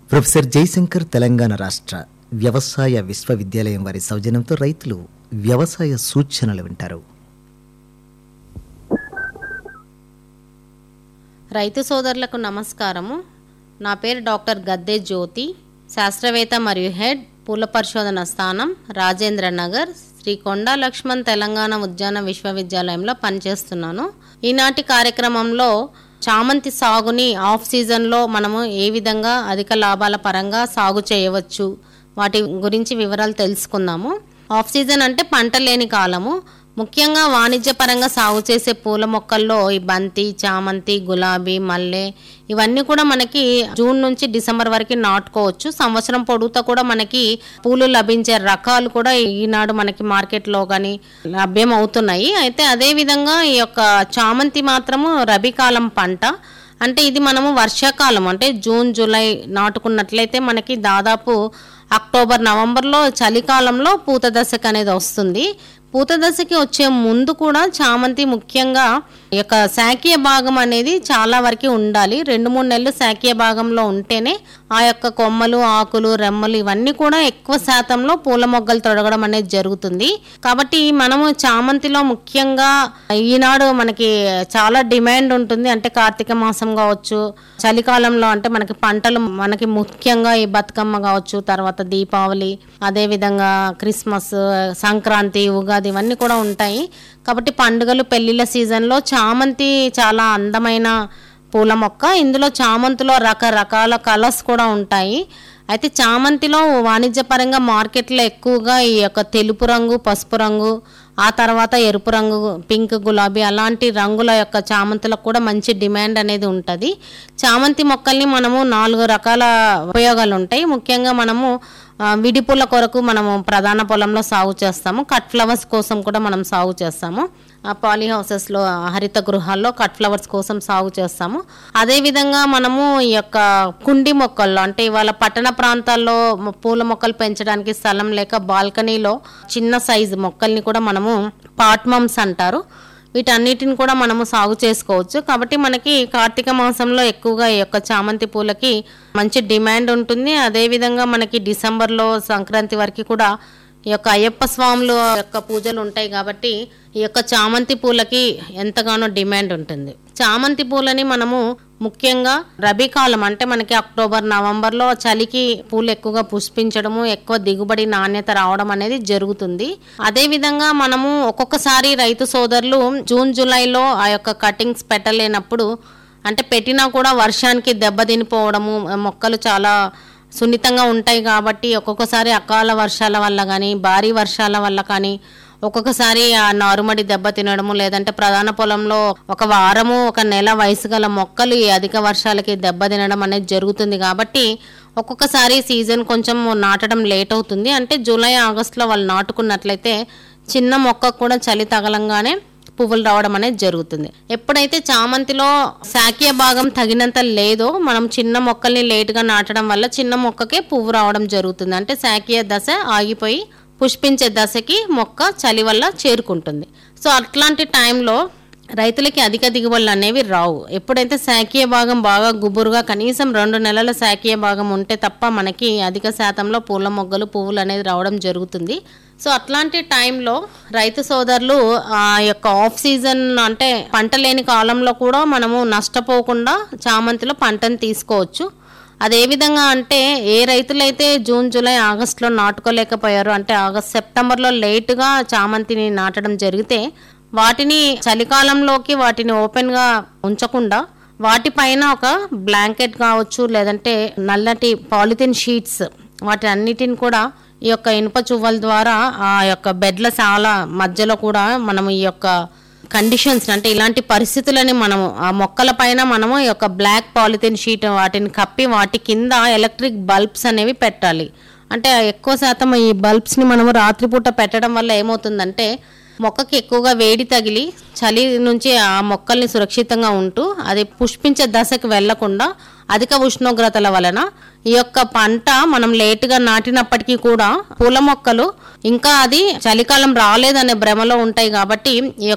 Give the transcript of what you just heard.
professor Jayashankar Telangana రాష్ట్ర వ్యవసాయ విశ్వవిద్యాలయం వారి సౌజన్యంతో రైతులు వ్యవసాయ సూచనలు వింటారు రైతు సోదరులకు నమస్కారము నా పేరు డాక్టర్ గద్దే జ్యోతి శాస్త్రవేత్త మరియు హెడ్ పూల పరిశోధన స్థానం రాజేంద్ర నగర్ శ్రీ కొండా లక్ష్మణ్ తెలంగాణ ఉద్యాన విశ్వవిద్యాలయంలో పనిచేస్తున్నాను ఈనాటి కార్యక్రమంలో చామంతి సాగుని ఆఫ్ సీజన్లో మనము ఏ విధంగా అధిక లాభాల పరంగా సాగు చేయవచ్చు వాటి గురించి వివరాలు తెలుసుకుందాము ఆఫ్ సీజన్ అంటే పంట లేని కాలము ముఖ్యంగా వాణిజ్యపరంగా సాగు చేసే పూల మొక్కల్లో ఈ బంతి చామంతి గులాబీ మల్లె ఇవన్నీ కూడా మనకి జూన్ నుంచి డిసెంబర్ వరకు నాటుకోవచ్చు సంవత్సరం పొడుగుతా కూడా మనకి పూలు లభించే రకాలు కూడా ఈనాడు మనకి మార్కెట్లో కానీ లభ్యం అవుతున్నాయి అయితే అదే విధంగా ఈ యొక్క చామంతి మాత్రము రబీ కాలం పంట అంటే ఇది మనము వర్షాకాలం అంటే జూన్ జూలై నాటుకున్నట్లయితే మనకి దాదాపు అక్టోబర్ నవంబర్లో చలికాలంలో పూత దశకు అనేది వస్తుంది పూత దశకి వచ్చే ముందు కూడా చామంతి ముఖ్యంగా ఈ యొక్క శాకీయ భాగం అనేది చాలా వరకు ఉండాలి రెండు మూడు నెలలు శాకీయ భాగంలో ఉంటేనే ఆ యొక్క కొమ్మలు ఆకులు రెమ్మలు ఇవన్నీ కూడా ఎక్కువ శాతంలో పూల మొగ్గలు తొడగడం అనేది జరుగుతుంది కాబట్టి మనము చామంతిలో ముఖ్యంగా ఈనాడు మనకి చాలా డిమాండ్ ఉంటుంది అంటే కార్తీక మాసం కావచ్చు చలికాలంలో అంటే మనకి పంటలు మనకి ముఖ్యంగా ఈ బతుకమ్మ కావచ్చు తర్వాత దీపావళి అదే విధంగా క్రిస్మస్ సంక్రాంతి ఉగాది ఇవన్నీ కూడా ఉంటాయి కాబట్టి పండుగలు పెళ్లిళ్ళ సీజన్లో చామంతి చాలా అందమైన పూల మొక్క ఇందులో చామంతిలో రకరకాల కలర్స్ కూడా ఉంటాయి అయితే చామంతిలో వాణిజ్యపరంగా మార్కెట్లో ఎక్కువగా ఈ యొక్క తెలుపు రంగు పసుపు రంగు ఆ తర్వాత ఎరుపు రంగు పింక్ గులాబీ అలాంటి రంగుల యొక్క చామంతులకు కూడా మంచి డిమాండ్ అనేది ఉంటుంది చామంతి మొక్కల్ని మనము నాలుగు రకాల ఉపయోగాలు ఉంటాయి ముఖ్యంగా మనము ఆ, విడి పూల కొరకు మనము ప్రధాన పొలంలో సాగు చేస్తాము కట్ ఫ్లవర్స్ కోసం కూడా మనం సాగు చేస్తాము ఆ పాలీ హౌసెస్లో హరిత గృహాల్లో కట్ ఫ్లవర్స్ కోసం సాగు చేస్తాము అదేవిధంగా మనము ఈ యొక్క కుండి మొక్కల్లో అంటే ఇవాళ పట్టణ ప్రాంతాల్లో మ- పూల మొక్కలు పెంచడానికి స్థలం లేక బాల్కనీలో చిన్న సైజు మొక్కల్ని కూడా మనము పాట్మమ్స్ అంటారు వీటన్నిటిని కూడా మనము సాగు చేసుకోవచ్చు కాబట్టి మనకి కార్తీక మాసంలో ఎక్కువగా ఈ యొక్క చామంతి పూలకి మంచి డిమాండ్ ఉంటుంది అదేవిధంగా మనకి డిసెంబర్లో సంక్రాంతి వరకు కూడా ఈ యొక్క అయ్యప్ప స్వాములు యొక్క పూజలు ఉంటాయి కాబట్టి ఈ యొక్క చామంతి పూలకి ఎంతగానో డిమాండ్ ఉంటుంది చామంతి పూలని మనము ముఖ్యంగా రబీ కాలం అంటే మనకి అక్టోబర్ నవంబర్లో చలికి పూలు ఎక్కువగా పుష్పించడము ఎక్కువ దిగుబడి నాణ్యత రావడం అనేది జరుగుతుంది అదే విధంగా మనము ఒక్కొక్కసారి రైతు సోదరులు జూన్ జూలైలో ఆ యొక్క కటింగ్స్ పెట్టలేనప్పుడు అంటే పెట్టినా కూడా వర్షానికి దెబ్బతినిపోవడము మొక్కలు చాలా సున్నితంగా ఉంటాయి కాబట్టి ఒక్కొక్కసారి అకాల వర్షాల వల్ల కానీ భారీ వర్షాల వల్ల కానీ ఒక్కొక్కసారి ఆ నారుమడి దెబ్బ తినడము లేదంటే ప్రధాన పొలంలో ఒక వారము ఒక నెల వయసు గల మొక్కలు ఈ అధిక వర్షాలకి దెబ్బ తినడం అనేది జరుగుతుంది కాబట్టి ఒక్కొక్కసారి సీజన్ కొంచెం నాటడం లేట్ అవుతుంది అంటే జూలై ఆగస్టులో వాళ్ళు నాటుకున్నట్లయితే చిన్న మొక్కకు కూడా చలి తగలంగానే పువ్వులు రావడం అనేది జరుగుతుంది ఎప్పుడైతే చామంతిలో శాకీయ భాగం తగినంత లేదో మనం చిన్న మొక్కల్ని లేటుగా నాటడం వల్ల చిన్న మొక్కకే పువ్వు రావడం జరుగుతుంది అంటే శాకీయ దశ ఆగిపోయి పుష్పించే దశకి మొక్క చలి వల్ల చేరుకుంటుంది సో అట్లాంటి టైంలో రైతులకి అధిక దిగుబడులు అనేవి రావు ఎప్పుడైతే శాకీయ భాగం బాగా గుబురుగా కనీసం రెండు నెలల శాకీయ భాగం ఉంటే తప్ప మనకి అధిక శాతంలో పూల మొగ్గలు పువ్వులు అనేది రావడం జరుగుతుంది సో అట్లాంటి టైంలో రైతు సోదరులు ఆ యొక్క ఆఫ్ సీజన్ అంటే పంట లేని కాలంలో కూడా మనము నష్టపోకుండా చామంతిలో పంటను తీసుకోవచ్చు అది ఏ విధంగా అంటే ఏ రైతులైతే జూన్ జూలై ఆగస్టులో నాటుకోలేకపోయారో అంటే ఆగస్ట్ సెప్టెంబర్లో లేటుగా చామంతిని నాటడం జరిగితే వాటిని చలికాలంలోకి వాటిని ఓపెన్గా ఉంచకుండా వాటిపైన ఒక బ్లాంకెట్ కావచ్చు లేదంటే నల్లటి పాలిథిన్ షీట్స్ వాటి అన్నిటిని కూడా ఈ యొక్క ఇనుప చువ్వల ద్వారా ఆ యొక్క బెడ్ల చాలా మధ్యలో కూడా మనం ఈ యొక్క కండిషన్స్ అంటే ఇలాంటి పరిస్థితులని మనము ఆ మొక్కల పైన మనము ఈ యొక్క బ్లాక్ పాలిథిన్ షీట్ వాటిని కప్పి వాటి కింద ఎలక్ట్రిక్ బల్బ్స్ అనేవి పెట్టాలి అంటే ఎక్కువ శాతం ఈ బల్బ్స్ని మనము రాత్రిపూట పెట్టడం వల్ల ఏమవుతుందంటే మొక్కకి ఎక్కువగా వేడి తగిలి చలి నుంచి ఆ మొక్కల్ని సురక్షితంగా ఉంటూ అది పుష్పించే దశకు వెళ్లకుండా అధిక ఉష్ణోగ్రతల వలన ఈ యొక్క పంట మనం లేటుగా నాటినప్పటికీ కూడా పూల మొక్కలు ఇంకా అది చలికాలం రాలేదనే భ్రమలో ఉంటాయి కాబట్టి ఈ యొక్క